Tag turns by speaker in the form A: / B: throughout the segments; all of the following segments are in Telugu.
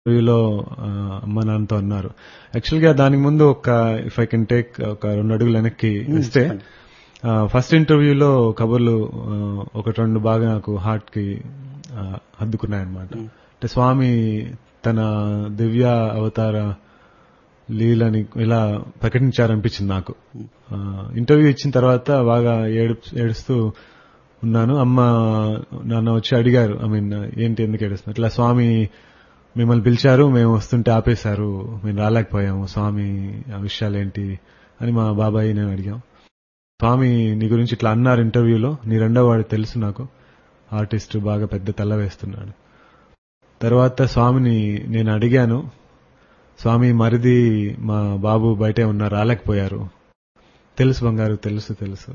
A: ఇంటర్వ్యూలో అమ్మ నాన్నతో అన్నారు యాక్చువల్ గా దానికి ముందు ఒక ఇఫ్ ఐ కెన్ టేక్ ఒక రెండు అడుగులు వెనక్కి ఇస్తే ఫస్ట్ ఇంటర్వ్యూలో కబుర్లు ఆ, ఒకటి రెండు బాగా నాకు హార్ట్ కి ఆ, హద్దుకున్నాయన్నమాట అంటే స్వామి తన దివ్య అవతార లీలని ఇలా ప్రకటించారనిపించింది నాకు ఆ, ఇంటర్వ్యూ ఇచ్చిన తర్వాత బాగా ఏడు ఏడుస్తూ ఉన్నాను అమ్మ నాన్న వచ్చి అడిగారు ఐ మీన్ ఏంటి ఎందుకు ఏడుస్తున్నారు ఇట్లా స్వామి మిమ్మల్ని పిలిచారు మేము వస్తుంటే ఆపేశారు మేము రాలేకపోయాము స్వామి ఆ విషయాలు ఏంటి అని మా బాబాయ్ నేను అడిగాం స్వామి నీ గురించి ఇట్లా అన్నారు ఇంటర్వ్యూలో నీ రెండో వాడు తెలుసు నాకు ఆర్టిస్ట్ బాగా పెద్ద తల్ల వేస్తున్నాడు తర్వాత స్వామిని నేను అడిగాను స్వామి మరిది మా బాబు బయటే ఉన్నారు రాలేకపోయారు తెలుసు బంగారు తెలుసు తెలుసు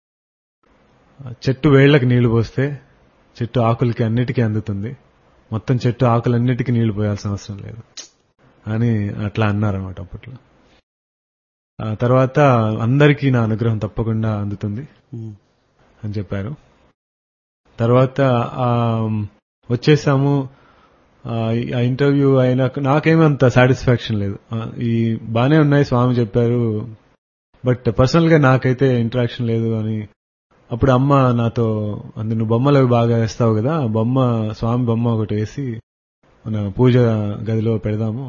A: చెట్టు వేళ్లకు నీళ్లు పోస్తే చెట్టు ఆకులకి అన్నిటికీ అందుతుంది మొత్తం చెట్టు ఆకులన్నిటికీ నీళ్లు పోయాల్సిన అవసరం లేదు అని అట్లా అన్నారన్నమాట అప్పట్లో ఆ తర్వాత అందరికీ నా అనుగ్రహం తప్పకుండా అందుతుంది అని చెప్పారు తర్వాత ఆ, వచ్చేసాము ఆ, ఆ ఇంటర్వ్యూ అయినాక నాకేమీ అంత సాటిస్ఫాక్షన్ లేదు ఆ, ఈ బానే ఉన్నాయి స్వామి చెప్పారు బట్ పర్సనల్ గా నాకైతే ఇంటరాక్షన్ లేదు అని అప్పుడు అమ్మ నాతో అందు నువ్వు బొమ్మలు అవి బాగా వేస్తావు కదా ఆ బొమ్మ స్వామి బొమ్మ ఒకటి వేసి మన పూజ గదిలో పెడదాము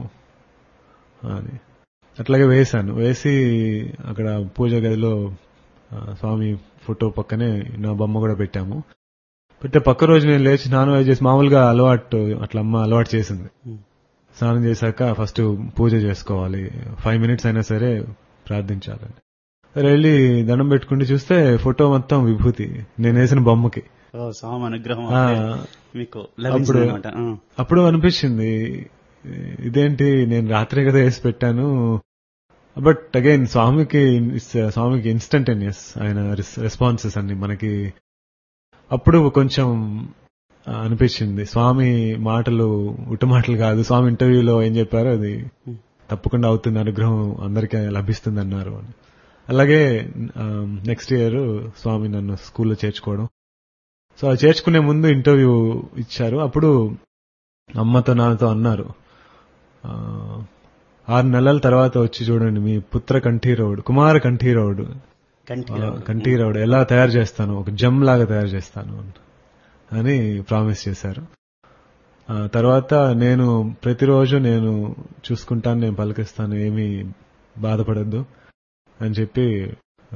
A: అని అట్లాగే వేశాను వేసి అక్కడ పూజ గదిలో ఆ, స్వామి ఫోటో పక్కనే నా బొమ్మ కూడా పెట్టాము పెట్టే పక్క రోజు నేను లేచి స్నానం అవి చేసి మామూలుగా అలవాటు అట్లా అమ్మ అలవాటు చేసింది స్నానం చేశాక ఫస్ట్ పూజ చేసుకోవాలి ఫైవ్ మినిట్స్ అయినా సరే ప్రార్థించాలని సరే వెళ్ళి దండం పెట్టుకుంటూ చూస్తే ఫోటో మొత్తం విభూతి నేను వేసిన బొమ్మకి
B: ఓ స్వామి అనుగ్రహం
A: ఆ,
B: అంటే మీకు లభించింది అనమాట
A: అప్పుడు అనిపించింది ఇదేంటి నేను రాత్రి కదా వేసి పెట్టాను బట్ అగైన్ స్వామికి స్వామికి ఇన్స్టంటేనియస్ ఆయన రెస్పాన్సెస్ అన్ని మనకి అప్పుడు కొంచెం ఆ, అనిపించింది స్వామి మాటలు ఉట్టు మాటలు కాదు స్వామి ఇంటర్వ్యూలో ఏం చెప్పారో అది తప్పకుండా అవుతుంది అనుగ్రహం అందరికీ లభిస్తుంది అన్నారు అని అలాగే నెక్స్ట్ ఇయర్ స్వామి నన్ను స్కూల్లో చేర్చుకోవడం సో అది చేర్చుకునే ముందు ఇంటర్వ్యూ ఇచ్చారు అప్పుడు అమ్మతో నాన్నతో అన్నారు ఆ, ఆరు నెలల తర్వాత వచ్చి చూడండి మీ పుత్ర కంఠీరవుడు కుమార కంఠీరవుడు
B: కంటి
A: ఆ, కంఠీరవుడు ఎలా తయారు చేస్తాను ఒక జమ్ లాగా తయారు చేస్తాను అని ప్రామిస్ చేశారు ఆ, తర్వాత నేను ప్రతిరోజు నేను చూసుకుంటాను నేను పలకిస్తాను ఏమీ బాధపడద్దు అని చెప్పి ఆ,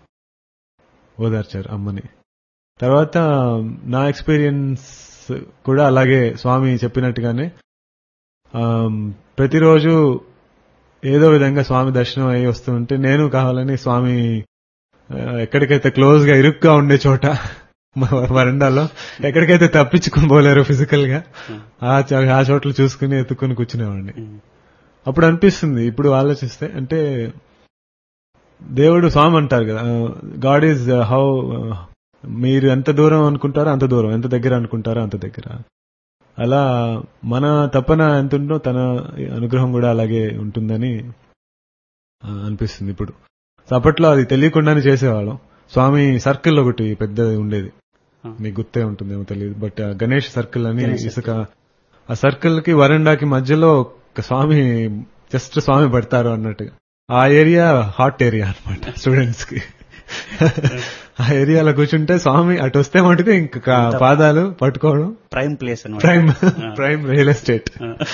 A: ఓదార్చారు అమ్మని తర్వాత నా ఎక్స్పీరియన్స్ కూడా అలాగే స్వామి చెప్పినట్టుగానే ఆమ్, ప్రతిరోజు ఏదో విధంగా స్వామి దర్శనం అయ్యి వస్తుంటే నేను కావాలని స్వామి ఆ, ఎక్కడికైతే క్లోజ్ గా ఇరుగ్గా ఉండే చోట మా వరండాలో ఎక్కడికైతే తప్పించుకుని పోలేరు ఫిజికల్ గా ఆ చో- ఆ చోట్ల చూసుకుని ఎత్తుకుని కూర్చునేవాడిని అప్పుడు అనిపిస్తుంది ఇప్పుడు ఆలోచిస్తే అంటే దేవుడు స్వామి అంటారు కదా గాడ్ ఈజ్ హౌ మీరు ఎంత దూరం అనుకుంటారో అంత దూరం ఎంత దగ్గర అనుకుంటారో అంత దగ్గర అలా మన తపన ఎంత ఉందో తన అనుగ్రహం కూడా అలాగే ఉంటుందని ఆ, అనిపిస్తుంది ఇప్పుడు సో అప్పట్లో అది తెలియకుండానే చేసేవాళ్ళం స్వామి సర్కిల్ ఒకటి పెద్దది ఉండేది
B: ఆ.
A: మీకు గుర్తే ఉంటుందేమో తెలియదు బట్ ఆ గణేష్ సర్కిల్ అని
B: గణేష్
A: ఇసుక ఆ సర్కిల్ కి వరండాకి మధ్యలో ఒక స్వామి జస్ట్ స్వామి పడతారు అన్నట్టుగా ఆ ఏరియా హాట్ ఏరియా అన్నమాట స్టూడెంట్స్ కి ఆ ఏరియాలో కూర్చుంటే స్వామి అటు వస్తే మటుకు ఇంకా పాదాలు పట్టుకోవడం
B: ప్రైమ్ ప్లేస్ అనమాట
A: ప్రైమ్ ప్రైమ్ రియల్ ఎస్టేట్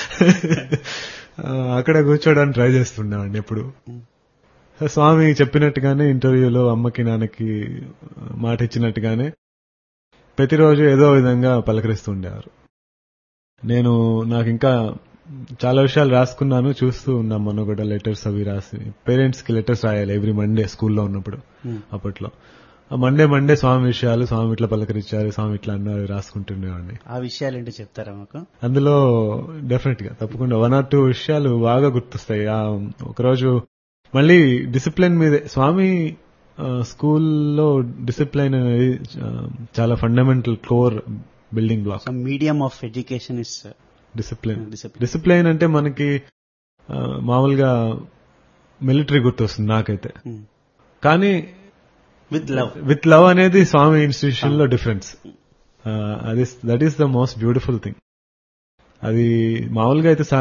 A: అక్కడ కూర్చోడానికి ట్రై చేస్తుండేవాడిని ఎప్పుడు స్వామి చెప్పినట్టుగానే ఇంటర్వ్యూలో అమ్మకి నాన్నకి మాట ఇచ్చినట్టుగానే ప్రతిరోజు ఏదో విధంగా పలకరిస్తూ ఉండేవారు నేను నాకు ఇంకా చాలా విషయాలు రాసుకున్నాను చూస్తూ ఉన్నాం మొన్న కూడా లెటర్స్ అవి రాసి పేరెంట్స్ కి లెటర్స్ రాయాలి ఎవ్రీ మండే స్కూల్లో ఉన్నప్పుడు అప్పట్లో ఆ మండే మండే స్వామి విషయాలు స్వామి ఇట్లా పలకరించారు స్వామి ఇట్లా అన్నారు రాసుకుంటుండేవాడిని
B: ఆ విషయాలు ఏంటో చెప్తారా మాకు
A: అందులో డెఫినెట్ గా తప్పకుండా వన్ ఆర్ టూ విషయాలు బాగా గుర్తొస్తాయి ఆ ఒకరోజు మళ్ళీ డిసిప్లిన్ మీదే స్వామి ఆ, స్కూల్లో డిసిప్లైన్ అనేది ఆ, చాలా fundamental core building block
B: medium of education is
A: discipline
B: discipline
A: discipline అంటే మనకి ఆ, మామూలుగా మిలిటరీ గుర్తొస్తుంది నాకైతే కానీ
B: విత్ లవ్
A: విత్ లవ్ అనేది స్వామి ఇన్స్టిట్యూషన్ లో డిఫరెన్స్ అది that is the most beautiful thing అది మామూలుగా అయితే